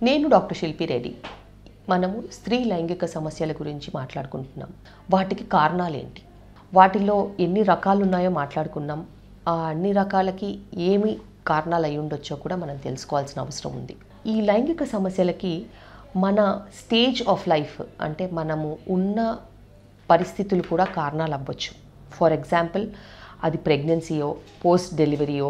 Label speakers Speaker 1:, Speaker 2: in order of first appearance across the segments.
Speaker 1: నేను డాక్టర్ శిల్పి రెడ్డి మనము స్త్రీ లైంగిక సమస్యల గురించి మాట్లాడుకుంటున్నాం వాటికి కారణాలు ఏంటి వాటిలో ఎన్ని రకాలు ఉన్నాయో మాట్లాడుకున్నాం ఆ అన్ని రకాలకి ఏమి కారణాలు అయి ఉండొచ్చో కూడా మనం తెలుసుకోవాల్సిన అవసరం ఉంది ఈ లైంగిక సమస్యలకి మన స్టేజ్ ఆఫ్ లైఫ్ అంటే మనము ఉన్న పరిస్థితులు కూడా కారణాలు అవ్వచ్చు ఫర్ ఎగ్జాంపుల్ అది ప్రెగ్నెన్సీయో పోస్ట్ డెలివరీయో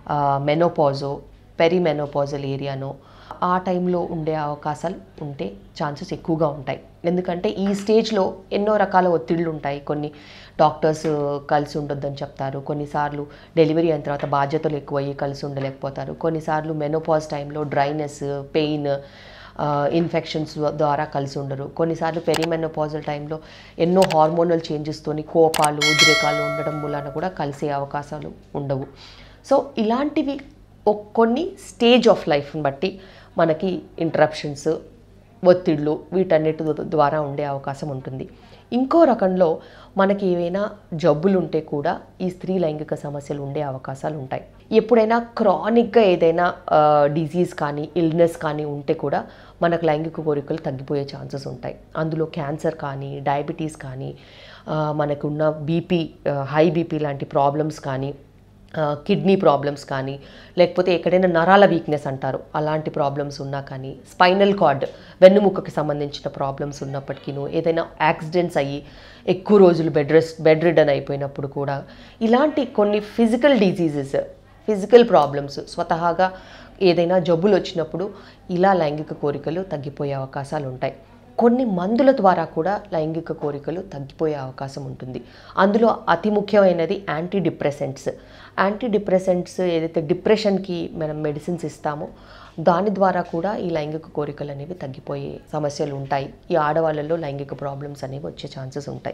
Speaker 1: మెనోపాజో పెరిమెనోపాజల్ ఏరియానో ఆ టైంలో ఉండే అవకాశాలు ఉంటే ఛాన్సెస్ ఎక్కువగా ఉంటాయి ఎందుకంటే ఈ స్టేజ్లో ఎన్నో రకాల ఒత్తిళ్ళు ఉంటాయి కొన్ని డాక్టర్స్ కలిసి ఉండొద్దని చెప్తారు కొన్నిసార్లు డెలివరీ అయిన తర్వాత బాధ్యతలు ఎక్కువయ్యి కలిసి ఉండలేకపోతారు కొన్నిసార్లు మెనోపాజ్ టైంలో డ్రైనెస్ పెయిన్ ఇన్ఫెక్షన్స్ ద్వారా కలిసి ఉండరు కొన్నిసార్లు పెరిమెనోపాజల్ టైంలో ఎన్నో హార్మోనల్ చేంజెస్తోని కోపాలు ఉద్రేకాలు ఉండడం మూలాన కూడా కలిసే అవకాశాలు ఉండవు సో ఇలాంటివి ఒక్- కొన్ని స్టేజ్ ఆఫ్ లైఫ్ని బట్టి మనకి ఇంటరప్షన్స్ ఒత్తిళ్ళు వీటన్నిటి ద్వారా ఉండే అవకాశం ఉంటుంది ఇంకో రకంలో మనకి ఏవైనా జబ్బులు ఉంటే కూడా ఈ స్త్రీ లైంగిక సమస్యలు ఉండే అవకాశాలు ఉంటాయి ఎప్పుడైనా క్రానిక్గా ఏదైనా డిజీజ్ కానీ ఇల్నెస్ కానీ ఉంటే కూడా మనకు లైంగిక కోరికలు తగ్గిపోయే ఛాన్సెస్ ఉంటాయి అందులో క్యాన్సర్ కానీ డయాబెటీస్ కానీ ఆ, మనకున్న బీపీ హై బీపీ లాంటి ప్రాబ్లమ్స్ కానీ కిడ్నీ ప్రాబ్లమ్స్ కానీ లేకపోతే ఎక్కడైనా నరాల వీక్నెస్ అంటారు అలాంటి ప్రాబ్లమ్స్ ఉన్నా కానీ స్పైనల్ కార్డ్ వెన్నుముక్కకి సంబంధించిన ప్రాబ్లమ్స్ ఉన్నప్పటికీను ఏదైనా యాక్సిడెంట్స్ అయ్యి ఎక్కువ రోజులు బెడ్ రెస్ట్ బెడ్ రిడన్ అయిపోయినప్పుడు కూడా ఇలాంటి కొన్ని ఫిజికల్ డిజీజెస్ ఫిజికల్ ప్రాబ్లమ్స్ స్వతహాగా ఏదైనా జబ్బులు వచ్చినప్పుడు ఇలా లైంగిక కోరికలు తగ్గిపోయే అవకాశాలు ఉంటాయి కొన్ని మందుల ద్వారా కూడా లైంగిక కోరికలు తగ్గిపోయే అవకాశం ఉంటుంది అందులో అతి ముఖ్యమైనది యాంటీ డిప్రెసెంట్స్ యాంటీ డిప్రెసెంట్స్ ఏదైతే డిప్రెషన్కి మనం మెడిసిన్స్ ఇస్తామో దాని ద్వారా కూడా ఈ లైంగిక కోరికలు అనేవి తగ్గిపోయే సమస్యలు ఉంటాయి ఈ ఆడవాళ్ళలో లైంగిక ప్రాబ్లమ్స్ అనేవి వచ్చే ఛాన్సెస్ ఉంటాయి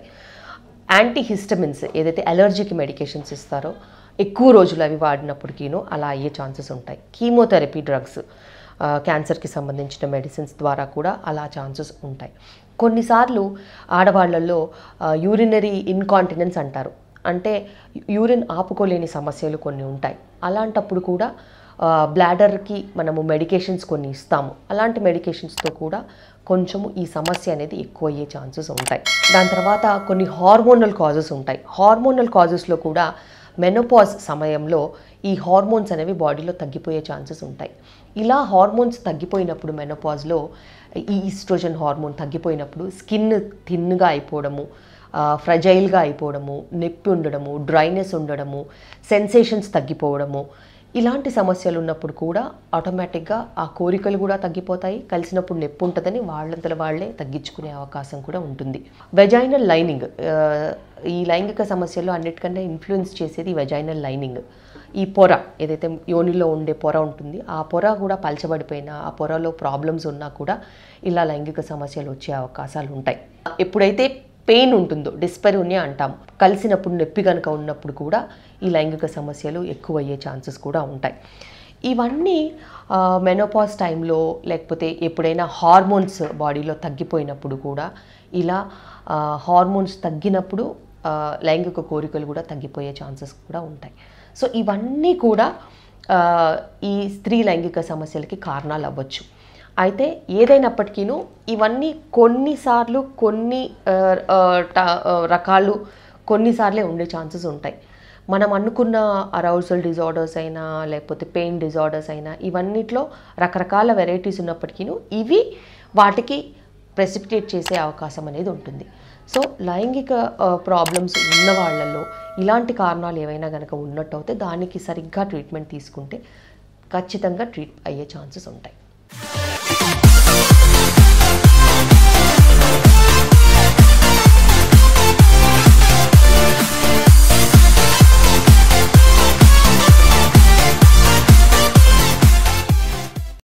Speaker 1: యాంటీ హిస్టమిన్స్ ఏదైతే అలర్జీకి మెడికేషన్స్ ఇస్తారో ఎక్కువ రోజులు అవి వాడినప్పటికీను అలా అయ్యే ఛాన్సెస్ ఉంటాయి కీమోథెరపీ డ్రగ్స్ క్యాన్సర్కి సంబంధించిన మెడిసిన్స్ ద్వారా కూడా అలా ఛాన్సెస్ ఉంటాయి కొన్నిసార్లు ఆడవాళ్ళల్లో యూరినరీ ఇన్కాంటినెన్స్ అంటారు అంటే యూరిన్ ఆపుకోలేని సమస్యలు కొన్ని ఉంటాయి అలాంటప్పుడు కూడా బ్లాడర్కి మనము మెడికేషన్స్ కొన్ని ఇస్తాము అలాంటి మెడికేషన్స్తో కూడా కొంచెము ఈ సమస్య అనేది ఎక్కువ అయ్యే ఛాన్సెస్ ఉంటాయి దాని తర్వాత కొన్ని హార్మోనల్ కాజెస్ ఉంటాయి హార్మోనల్ కాజెస్లో కూడా మెనోపాజ్ సమయంలో ఈ హార్మోన్స్ అనేవి బాడీలో తగ్గిపోయే ఛాన్సెస్ ఉంటాయి ఇలా హార్మోన్స్ తగ్గిపోయినప్పుడు మెనోపాజ్లో ఈ ఈస్ట్రోజన్ హార్మోన్ తగ్గిపోయినప్పుడు స్కిన్ థిన్గా అయిపోవడము ఫ్రజైల్గా అయిపోవడము నొప్పి ఉండడము డ్రైనెస్ ఉండడము సెన్సేషన్స్ తగ్గిపోవడము ఇలాంటి సమస్యలు ఉన్నప్పుడు కూడా ఆటోమేటిక్గా ఆ కోరికలు కూడా తగ్గిపోతాయి కలిసినప్పుడు నొప్పి ఉంటుందని వాళ్ళంతల వాళ్ళే తగ్గించుకునే అవకాశం కూడా ఉంటుంది వెజైనల్ లైనింగ్ ఈ లైంగిక సమస్యల్లో అన్నిటికన్నా ఇన్ఫ్లుయెన్స్ చేసేది వెజైనల్ లైనింగ్ ఈ పొర ఏదైతే యోనిలో ఉండే పొర ఉంటుంది ఆ పొర కూడా పలచబడిపోయినా ఆ పొరలో ప్రాబ్లమ్స్ ఉన్నా కూడా ఇలా లైంగిక సమస్యలు వచ్చే అవకాశాలు ఉంటాయి ఎప్పుడైతే పెయిన్ ఉంటుందో డిస్పెరోనియా అంటాం కలిసినప్పుడు నొప్పి కనుక ఉన్నప్పుడు కూడా ఈ లైంగిక సమస్యలు ఎక్కువ అయ్యే ఛాన్సెస్ కూడా ఉంటాయి ఇవన్నీ మెనోపాజ్ టైంలో లేకపోతే ఎప్పుడైనా హార్మోన్స్ బాడీలో తగ్గిపోయినప్పుడు కూడా ఇలా హార్మోన్స్ తగ్గినప్పుడు ఆ, లైంగిక కోరికలు కూడా తగ్గిపోయే ఛాన్సెస్ కూడా ఉంటాయి సో ఇవన్నీ కూడా ఆ, ఈ స్త్రీ లైంగిక సమస్యలకి కారణాలు అవ్వచ్చు అయితే ఏదైనప్పటికీను ఇవన్నీ కొన్నిసార్లు కొన్ని ఆ, ఆ, ట- ఆ, రకాలు కొన్నిసార్లే ఉండే ఛాన్సెస్ ఉంటాయి మనం అనుకున్న అరౌసల్ డిజార్డర్స్ అయినా లేకపోతే పెయిన్ డిజార్డర్స్ అయినా ఇవన్నిట్లో రకరకాల వెరైటీస్ ఉన్నప్పటికీను ఇవి వాటికి ప్రెసిపిటేట్ చేసే అవకాశం అనేది ఉంటుంది సో లైంగిక ప్రాబ్లమ్స్ ఉన్న వాళ్ళల్లో ఇలాంటి కారణాలు ఏవైనా కనుక ఉన్నట్టు అయితే దానికి సరిగ్గా ట్రీట్మెంట్ తీసుకుంటే ఖచ్చితంగా ట్రీట్ అయ్యే ఛాన్సెస్ ఉంటాయి